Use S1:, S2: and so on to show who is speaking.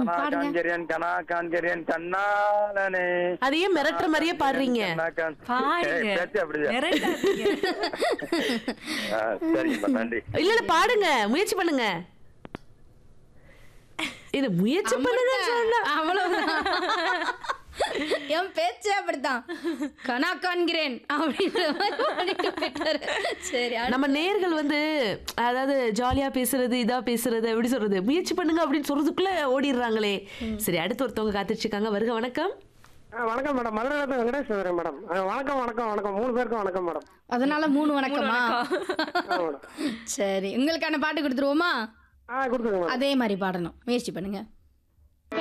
S1: கனா
S2: பாடுங்க.
S1: காண்கிறேன் கனா காண்கிறேன் கண்ணாலனே
S3: அது ஏன் மிரட்டுற மாதிரியே பாடுறீங்க
S1: கனா காண்-
S2: பாருங்க
S1: ஏய், பேச்சு அப்படிதான்
S2: மிரட்டாதீங்க.
S1: ஆ, சரிங்கப்பா நன்றி
S3: இல்ல இல்ல பாடுங்க முயற்சி பண்ணுங்க இது முயற்சி பண்ணுங்க சொன்னா
S4: அவ்வளவுதான் என் பேச்சே அப்படித்தான் கனா காண்கிறேன் அப்படின்ற மாதிரி பாடிட்டு போயிட்டாரு சரி அடுத்து.
S3: நம்ம நேர்கள் வந்து அதாவது ஜாலியா பேசுறது இதா பேசுறது எப்படி சொல்றது முயற்சி பண்ணுங்க அப்படின்னு சொல்றதுக்குள்ள ஓடிடுறாங்களே சரி அடுத்து ஒருத்தவங்க காத்துட்டு இருக்காங்க வருக வணக்கம்
S5: ஆ, வணக்கம் மேடம் மதுரை வெங்கடேஷ் பேசுறேன் மேடம் ஆ, வணக்கம் வணக்கம் வணக்கம் மூணு பேருக்கும் வணக்கம் மேடம்
S4: அதனால மூணு வணக்கமா
S5: ஆ, மேடம்
S4: சரி உங்களுக்கான பாட்டு கொடுத்துருவோமா
S5: ஆ கொடுத்துருங்க மேடம்
S4: அதே மாதிரி பாடணும் முயற்சி பண்ணுங்க